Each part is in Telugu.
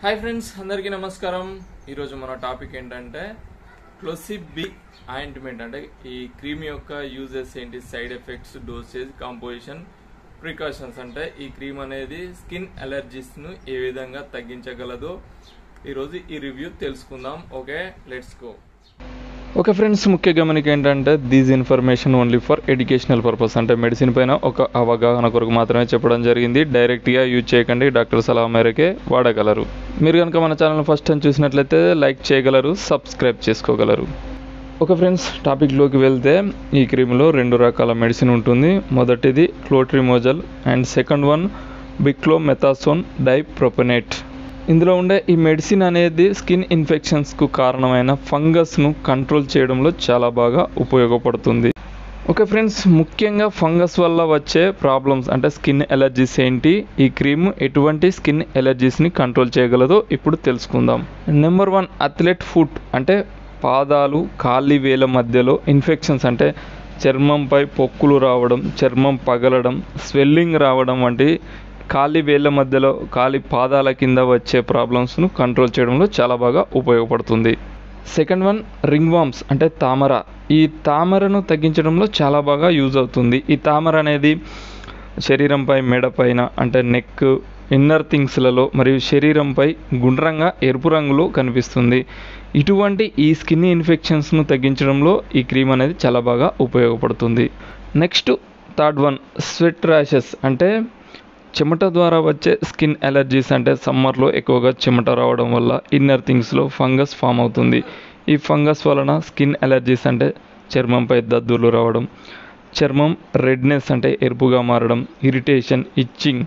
హాయ్ ఫ్రెండ్స్ అందరికీ నమస్కారం ఈరోజు మన టాపిక్ ఏంటంటే క్లోసిబ్ బి ఆయింట్మెంట్ అంటే ఈ క్రీమ్ యొక్క యూజెస్ ఏంటి side effects dosage composition precautions అంటే ఈ క్రీమ్ అనేది స్కిన్ అలర్జీస్ ను ఏ విధంగా తగ్గించగలదో ఈరోజు ఈ రివ్యూ తెలుసుకుందాం okay let's go okay friends ముఖ్య గమనిక ఏంటంటే these information only for educational purpose అంటే మెడిసిన్ పైన ఒక అవగాహన కొరకు మాత్రమే చెప్పడం జరిగింది డైరెక్ట్గా యూజ్ చేయకండి డాక్టర్ సలహా మేరకే వాడగలరు మీరు కనుక మన ఛానల్ ఫస్ట్ టైం చూసినట్లయితే లైక్ చేయగలరు సబ్స్క్రైబ్ చేసుకోగలరు ఓకే ఫ్రెండ్స్ టాపిక్లోకి వెళ్తే ఈ క్రీమ్లో రెండు రకాల మెడిసిన్ ఉంటుంది మొదటిది clotrimazole and second one beclomethasone dipropionate ఇందులో ఉండే ఈ మెడిసిన్ అనేది స్కిన్ ఇన్ఫెక్షన్స్కు కారణమైన ఫంగస్ను కంట్రోల్ చేయడంలో చాలా బాగా ఉపయోగపడుతుంది ఓకే ఫ్రెండ్స్ ముఖ్యంగా ఫంగస్ వల్ల వచ్చే ప్రాబ్లమ్స్ అంటే స్కిన్ ఎలర్జీస్ ఏంటి ఈ క్రీమ్ ఎటువంటి స్కిన్ ఎలర్జీస్ని కంట్రోల్ చేయగలదో ఇప్పుడు తెలుసుకుందాం నెంబర్ వన్ అథ్లెట్ ఫుట్ అంటే పాదాలు కాలి వేల మధ్యలో ఇన్ఫెక్షన్స్ అంటే చర్మంపై పొక్కులు రావడం చర్మం పగలడం స్వెల్లింగ్ రావడం వంటి కాలి వేళ్ళ మధ్యలో కాలి పాదాల కింద వచ్చే ప్రాబ్లమ్స్ను కంట్రోల్ చేయడంలో చాలా బాగా ఉపయోగపడుతుంది సెకండ్ వన్ రింగ్ వామ్స్ అంటే తామర ఈ తామరను తగ్గించడంలో చాలా బాగా యూజ్ అవుతుంది ఈ తామర అనేది శరీరంపై మెడపైన అంటే నెక్ ఇన్నర్ థింగ్స్లలో మరియు శరీరంపై గుండ్రంగా ఎరుపు రంగులో కనిపిస్తుంది ఇటువంటి ఈ స్కిన్ ఇన్ఫెక్షన్స్ను తగ్గించడంలో ఈ క్రీమ్ అనేది చాలా బాగా ఉపయోగపడుతుంది next third one sweat rashes అంటే చెమట ద్వారా వచ్చే స్కిన్ ఎలర్జీస్ అంటే సమ్మర్లో ఎక్కువగా చెమట రావడం వల్ల ఇన్నర్ థింగ్స్లో ఫంగస్ ఫామ్ అవుతుంది ఈ ఫంగస్ వలన స్కిన్ ఎలర్జీస్ అంటే చర్మంపై దద్దులు రావడం చర్మం రెడ్నెస్ అంటే ఎరుపుగా మారడం ఇరిటేషన్ ఇచ్చింగ్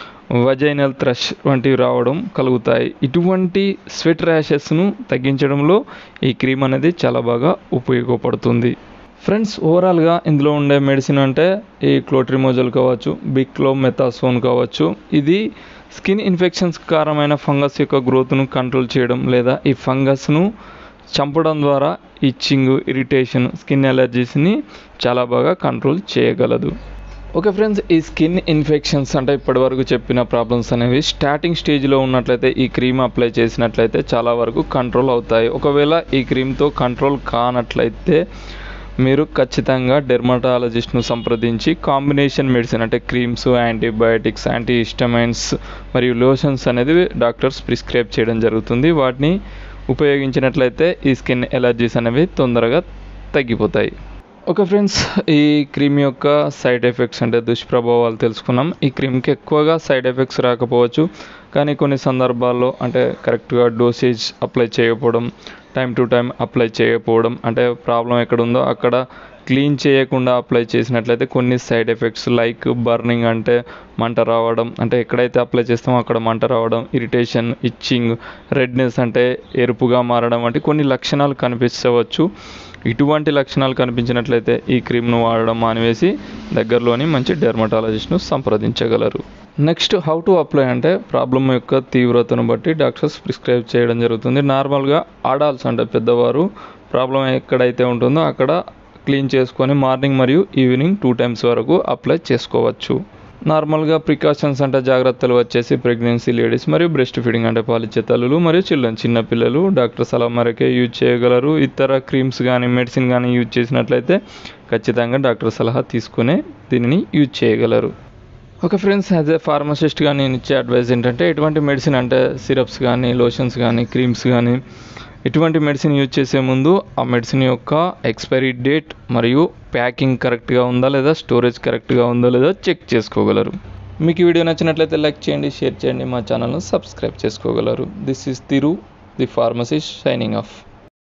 వజైనల్ థ్రష్ వంటివి రావడం కలుగుతాయి ఇటువంటి స్వెట్ ర్యాషెస్ను తగ్గించడంలో ఈ క్రీమ్ అనేది చాలా బాగా ఉపయోగపడుతుంది ఫ్రెండ్స్ ఓవరాల్గా ఇందులో ఉండే మెడిసిన్ అంటే ఈ క్లోట్రిమోజల్ కావచ్చు బిక్లో మెథాసోన్ కావచ్చు ఇది స్కిన్ ఇన్ఫెక్షన్స్ కారణమైన ఫంగస్ యొక్క గ్రోత్ను కంట్రోల్ చేయడం లేదా ఈ ఫంగస్ను చంపడం ద్వారా ఇచ్చింగ్ ఇరిటేషన్ స్కిన్ ఎలర్జీస్ని చాలా బాగా కంట్రోల్ చేయగలదు ఓకే ఫ్రెండ్స్ ఈ స్కిన్ ఇన్ఫెక్షన్స్ అంటే ఇప్పటివరకు చెప్పిన ప్రాబ్లమ్స్ అనేవి స్టార్టింగ్ స్టేజ్లో ఉన్నట్లయితే ఈ క్రీమ్ అప్లై చేసినట్లయితే చాలా వరకు కంట్రోల్ అవుతాయి ఒకవేళ ఈ క్రీమ్తో కంట్రోల్ కానట్లయితే మీరు ఖచ్చితంగా డెర్మటాలజిస్ట్ను సంప్రదించి కాంబినేషన్ మెడిసిన్ అంటే క్రీమ్స్ యాంటీబయాటిక్స్ యాంటీ హిస్టమైన్స్ మరియు లోషన్స్ అనేది డాక్టర్స్ ప్రిస్క్రైబ్ చేయడం జరుగుతుంది వాటిని ఉపయోగించినట్లయితే ఈ స్కిన్ ఎలర్జీస్ అనేవి తొందరగా తగ్గిపోతాయి ఓకే ఫ్రెండ్స్ ఈ క్రీమ్ యొక్క సైడ్ ఎఫెక్ట్స్ అంటే దుష్ప్రభావాలు తెలుసుకున్నాం ఈ క్రీమ్కి ఎక్కువగా సైడ్ ఎఫెక్ట్స్ రాకపోవచ్చు కానీ కొన్ని సందర్భాల్లో అంటే కరెక్ట్గా డోసేజ్ అప్లై చేయకపోవడం టైం టు టైం అప్లై చేయకపోవడం అంటే ప్రాబ్లం ఎక్కడ ఉందో అక్కడ క్లీన్ చేయకుండా అప్లై చేసినట్లయితే కొన్ని సైడ్ ఎఫెక్ట్స్ లైక్ బర్నింగ్ అంటే మంట రావడం అంటే ఎక్కడైతే అప్లై చేస్తామో అక్కడ మంట రావడం ఇరిటేషన్ ఇచ్చింగ్ రెడ్నెస్ అంటే ఎరుపుగా మారడం వంటి కొన్ని లక్షణాలు కనిపించవచ్చు ఇటువంటి లక్షణాలు కనిపించినట్లయితే ఈ క్రీమ్ను వాడడం మానివేసి దగ్గరలోని మంచి డెర్మటాలజిస్ట్ను సంప్రదించగలరు నెక్స్ట్ హౌ టు అప్లై అంటే ప్రాబ్లం యొక్క తీవ్రతను బట్టి డాక్టర్స్ ప్రిస్క్రైబ్ చేయడం జరుగుతుంది నార్మల్గా ఆడాల్స్ అంటే పెద్దవారు ప్రాబ్లం ఎక్కడైతే ఉంటుందో అక్కడ క్లీన్ చేసుకొని మార్నింగ్ మరియు ఈవినింగ్ టూ టైమ్స్ వరకు అప్లై చేసుకోవచ్చు నార్మల్గా ప్రికాషన్స్ అంటే జాగ్రత్తలు వచ్చేసి ప్రెగ్నెన్సీ లేడీస్ మరియు బ్రెస్ట్ ఫీడింగ్ అంటే పాలిచ్చే తల్లులు మరియు చిల్డ్రన్ చిన్నపిల్లలు డాక్టర్ సలహా మేరకే యూజ్ చేయగలరు ఇతర క్రీమ్స్ కానీ మెడిసిన్ కానీ యూజ్ చేసినట్లయితే ఖచ్చితంగా డాక్టర్ సలహా తీసుకునే దీనిని యూజ్ చేయగలరు ఓకే ఫ్రెండ్స్ యాజ్ ఏ ఫార్మసిస్ట్గా నేను ఇచ్చే అడ్వైస్ ఏంటంటే ఎటువంటి మెడిసిన్ అంటే సిరప్స్ కానీ లోషన్స్ కానీ క్రీమ్స్ కానీ ఇటువంటి మెడిసిన్ యూజ్ చేసే ముందు ఆ మెడిసిన్ యొక్క ఎక్స్పైరీ డేట్ మరియు ప్యాకింగ్ కరెక్ట్గా ఉందా లేదా స్టోరేజ్ కరెక్ట్గా ఉందో లేదో చెక్ చేసుకోగలరు మీకు ఈ వీడియో నచ్చినట్లయితే లైక్ చేయండి షేర్ చేయండి మా ఛానల్ను సబ్స్క్రైబ్ చేసుకోగలరు this is Thiru the pharmacist shining of